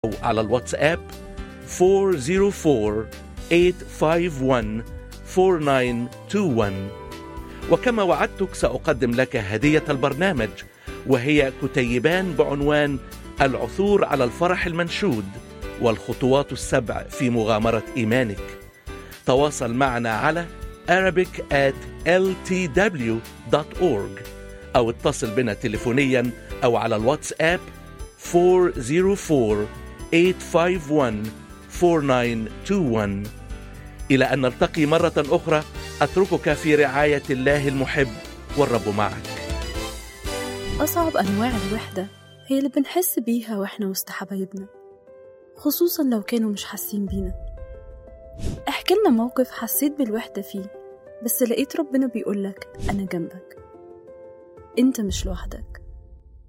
أو على الواتساب 404-851-4921 وكما وعدتك سأقدم لك هدية البرنامج وهي كتيبان بعنوان العثور على الفرح المنشود والخطوات السبع في مغامرة إيمانك تواصل معنا على arabic at ltw.org أو اتصل بنا تليفونيا أو على الواتساب 404-851-4921 إلى أن نلتقي مرة أخرى أتركك في رعاية الله المحب والرب معك أصعب أنواع الوحدة هي اللي بنحس بيها وإحنا وسط حبايبنا خصوصا لو كانوا مش حاسين بينا احكي لنا موقف حسيت بالوحدة فيه بس لقيت ربنا بيقولك أنا جنبك أنت مش لوحدك